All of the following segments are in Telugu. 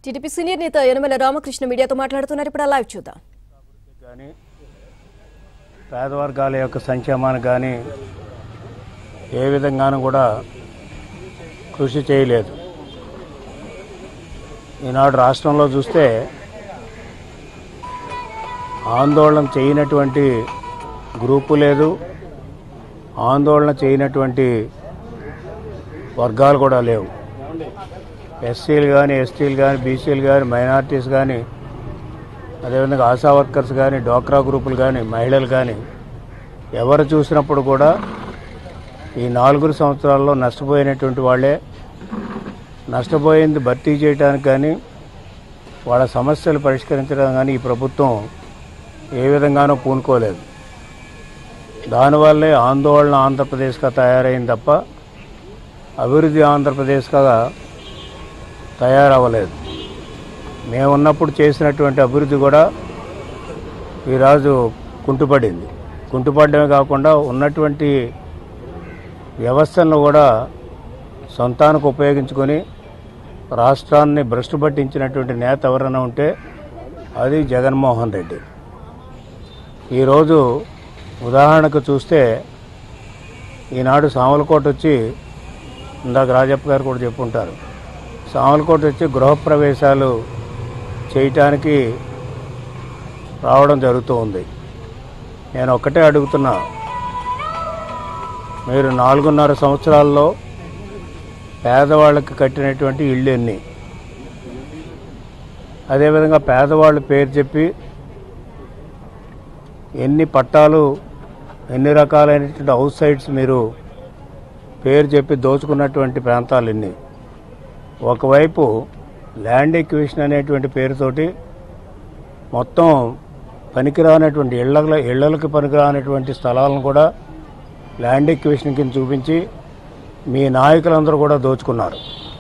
టీడీపీ సీనియర్ నేత యనమల రామకృష్ణ మీడియాతో మాట్లాడుతున్నారు ఇప్పుడు ఆ లైవ్ చూద్దాం కానీ పేద వర్గాల యొక్క సంక్షేమానికి కానీ ఏ విధంగానూ కూడా కృషి చేయలేదు ఈనాడు రాష్ట్రంలో చూస్తే ఆందోళన చేయనటువంటి గ్రూపు లేదు ఆందోళన చేయనటువంటి వర్గాలు కూడా లేవు ఎస్సీలు కానీ ఎస్టీలు కానీ బీసీలు కానీ మైనార్టీస్ కానీ అదేవిధంగా ఆశా వర్కర్స్ కానీ డోక్రా గ్రూపులు కానీ మహిళలు కానీ ఎవరు చూసినప్పుడు కూడా ఈ నాలుగు సంవత్సరాల్లో నష్టపోయినటువంటి వాళ్ళే నష్టపోయింది భర్తీ చేయడానికి కానీ వాళ్ళ సమస్యలు పరిష్కరించడం కానీ ఈ ప్రభుత్వం ఏ విధంగానూ పూనుకోలేదు దానివల్లే ఆందోళన ఆంధ్రప్రదేశ్గా తయారైంది తప్ప అభివృద్ధి ఆంధ్రప్రదేశ్గా తయారవ్వలేదు మేమున్నప్పుడు చేసినటువంటి అభివృద్ధి కూడా ఈరోజు కుంటుపడింది కుంటుపడమే కాకుండా ఉన్నటువంటి వ్యవస్థలను కూడా సొంతానికి ఉపయోగించుకొని రాష్ట్రాన్ని భ్రష్టు పట్టించినటువంటి నేత ఎవరైనా ఉంటే అది జగన్మోహన్ రెడ్డి ఈరోజు ఉదాహరణకు చూస్తే ఈనాడు సామలకోట వచ్చి ఇందాక రాజప్ప గారు కూడా చెప్పుంటారు సామలకోట వచ్చి గృహప్రవేశాలు చేయటానికి రావడం జరుగుతూ ఉంది నేను ఒక్కటే అడుగుతున్నా మీరు నాలుగున్నర సంవత్సరాల్లో పేదవాళ్ళకి కట్టినటువంటి ఇళ్ళు ఎన్ని అదేవిధంగా పేదవాళ్ళ పేరు చెప్పి ఎన్ని పట్టాలు ఎన్ని రకాలైనటువంటి హౌస్ సైట్స్ మీరు పేరు చెప్పి దోచుకున్నటువంటి ప్రాంతాలు ఎన్ని ఒకవైపు ల్యాండ్ ఎక్విషన్ అనేటువంటి పేరుతోటి మొత్తం పనికిరానటువంటి ఇళ్ళ ఇళ్ళకి పనికిరానటువంటి స్థలాలను కూడా ల్యాండ్ ఎక్విషన్ కింద చూపించి మీ నాయకులందరూ కూడా దోచుకున్నారు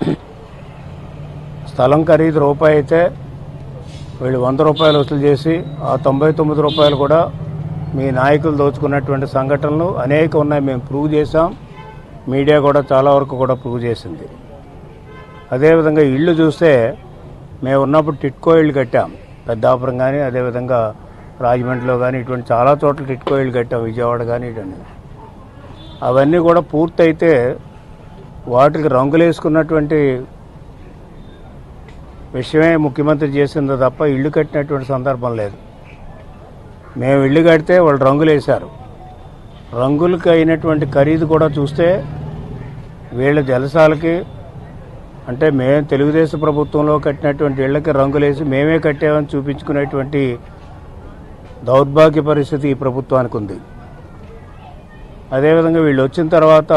స్థలం ఖరీదు రూపాయి అయితే వీళ్ళు వంద రూపాయలు వసూలు చేసి ఆ తొంభై తొమ్మిది రూపాయలు కూడా మీ నాయకులు దోచుకున్నటువంటి సంఘటనలు అనేక ఉన్నాయి మేము ప్రూవ్ చేసాం మీడియా కూడా చాలా వరకు కూడా ప్రూవ్ చేసింది అదేవిధంగా ఇళ్ళు చూస్తే మేము ఉన్నప్పుడు టిట్కో ఇళ్ళు కట్టాం పెద్దాపురం కానీ అదేవిధంగా రాజమండ్రిలో కానీ ఇటువంటి చాలా చోట్ల టిట్కో ఇళ్ళు కట్టాం విజయవాడ కానీ ఇటువంటి అవన్నీ కూడా పూర్తయితే వాటికి రంగులు వేసుకున్నటువంటి విషయమే ముఖ్యమంత్రి చేసిందో తప్ప ఇల్లు కట్టినటువంటి సందర్భం లేదు మేము ఇల్లు కడితే వాళ్ళు రంగులు వేశారు రంగులకి అయినటువంటి ఖరీదు కూడా చూస్తే వీళ్ళ జలసాలకి అంటే మేము తెలుగుదేశం ప్రభుత్వంలో కట్టినటువంటి ఇళ్ళకి రంగులేసి మేమే కట్టామని చూపించుకునేటువంటి దౌర్భాగ్య పరిస్థితి ఈ ప్రభుత్వానికి ఉంది అదేవిధంగా వీళ్ళు వచ్చిన తర్వాత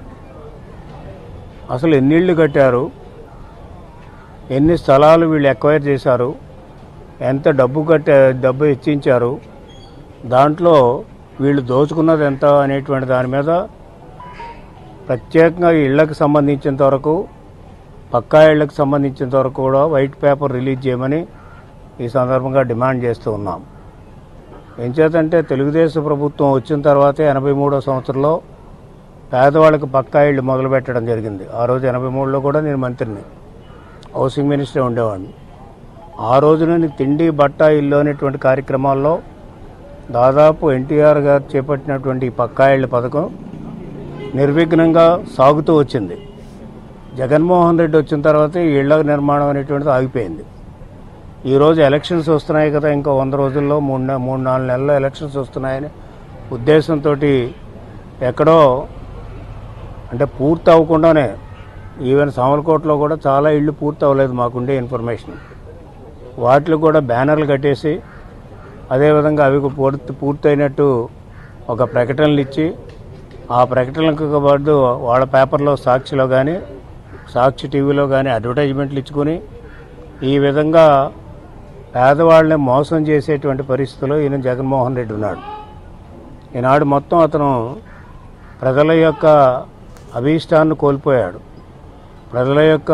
అసలు ఎన్ని ఇళ్ళు కట్టారు ఎన్ని స్థలాలు వీళ్ళు ఎక్వైర్ చేశారు ఎంత డబ్బు కట్టే డబ్బు ఇచ్చించారు దాంట్లో వీళ్ళు దోచుకున్నది ఎంత అనేటువంటి దాని మీద ప్రత్యేకంగా ఈ ఇళ్లకు సంబంధించినంత వరకు పక్కా ఇళ్లకు సంబంధించినంత వరకు కూడా వైట్ పేపర్ రిలీజ్ చేయమని ఈ సందర్భంగా డిమాండ్ చేస్తూ ఉన్నాం ఎంచేతంటే తెలుగుదేశం ప్రభుత్వం వచ్చిన తర్వాతే ఎనభై మూడో సంవత్సరంలో పేదవాళ్ళకి పక్కా ఇళ్ళు మొదలు పెట్టడం జరిగింది ఆ రోజు ఎనభై మూడులో కూడా నేను మంత్రిని హౌసింగ్ మినిస్టర్ ఉండేవాడిని ఆ రోజు నుండి తిండి బట్ట ఇల్లు అనేటువంటి కార్యక్రమాల్లో దాదాపు ఎన్టీఆర్ గారు చేపట్టినటువంటి ఈ పక్కా ఇళ్ళ పథకం నిర్విఘ్నంగా సాగుతూ వచ్చింది జగన్మోహన్ రెడ్డి వచ్చిన తర్వాత ఈ ఇళ్ల నిర్మాణం అనేటువంటిది ఆగిపోయింది ఈరోజు ఎలక్షన్స్ వస్తున్నాయి కదా ఇంకా వంద రోజుల్లో మూడు నె- మూడు నాలుగు నెలల్లో ఎలక్షన్స్ వస్తున్నాయని ఉద్దేశంతో ఎక్కడో అంటే పూర్తి అవ్వకుండానే ఈవెన్ సామలకోటలో కూడా చాలా ఇళ్ళు పూర్తి అవ్వలేదు మాకుండే ఇన్ఫర్మేషన్ వాటిలో కూడా బ్యానర్లు కట్టేసి అదేవిధంగా అవి పూర్తి పూర్తయినట్టు ఒక ప్రకటనలు ఇచ్చి ఆ ప్రకటనలకు పాటు వాళ్ళ పేపర్లో సాక్షిలో కానీ సాక్షి టీవీలో కానీ అడ్వర్టైజ్మెంట్లు ఇచ్చుకొని ఈ విధంగా పేదవాళ్ళని మోసం చేసేటువంటి పరిస్థితిలో ఈయన జగన్మోహన్ రెడ్డి ఉన్నాడు ఈనాడు మొత్తం అతను ప్రజల యొక్క అభీష్టాన్ని కోల్పోయాడు ప్రజల యొక్క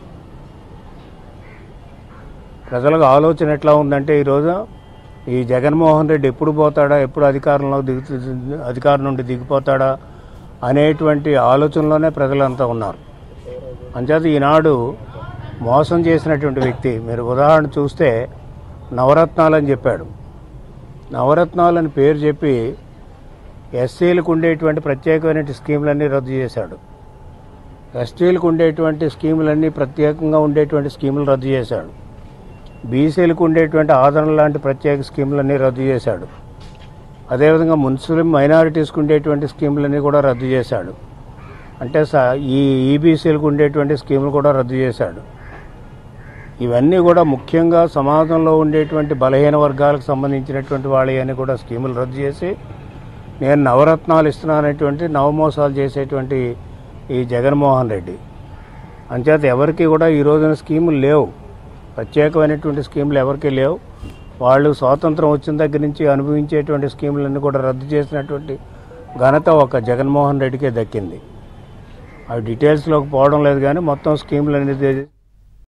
ప్రజలకు ఆలోచన ఎట్లా ఉందంటే ఈరోజు ఈ జగన్మోహన్ రెడ్డి ఎప్పుడు పోతాడా ఎప్పుడు అధికారంలో దిగు అధికారం నుండి దిగిపోతాడా అనేటువంటి ఆలోచనలోనే ప్రజలంతా ఉన్నారు అంచేత ఈనాడు మోసం చేసినటువంటి వ్యక్తి మీరు ఉదాహరణ చూస్తే నవరత్నాలని చెప్పాడు నవరత్నాలని పేరు చెప్పి ఎస్సీలకు ఉండేటువంటి ప్రత్యేకమైన స్కీములన్నీ రద్దు చేశాడు ఎస్టీలకు ఉండేటువంటి స్కీములన్నీ ప్రత్యేకంగా ఉండేటువంటి స్కీములు రద్దు చేశాడు బీసీలకు ఉండేటువంటి ఆదరణ లాంటి ప్రత్యేక స్కీములన్నీ రద్దు చేశాడు అదేవిధంగా మున్సిపల్ మైనారిటీస్కి ఉండేటువంటి స్కీములన్నీ కూడా రద్దు చేశాడు అంటే స- ఈ ఈబీసీలకు ఉండేటువంటి స్కీములు కూడా రద్దు చేశాడు ఇవన్నీ కూడా ముఖ్యంగా సమాజంలో ఉండేటువంటి బలహీన వర్గాలకు సంబంధించినటువంటి వాళ్ళని కూడా స్కీములు రద్దు చేసి నేను నవరత్నాలు ఇస్తున్నానటువంటి నవమోసాలు చేసేటువంటి ఈ జగన్మోహన్ రెడ్డి అంచేత ఎవరికి కూడా ఈ రోజున స్కీములు లేవు ప్రత్యేకమైనటువంటి స్కీములు ఎవరికీ లేవు వాళ్ళు స్వాతంత్రం వచ్చిన దగ్గర నుంచి అనుభవించేటువంటి స్కీములన్నీ కూడా రద్దు చేసినటువంటి ఘనత ఒక జగన్మోహన్ రెడ్డికే దక్కింది అవి డీటెయిల్స్లోకి పోవడం లేదు కానీ మొత్తం స్కీములు అనేది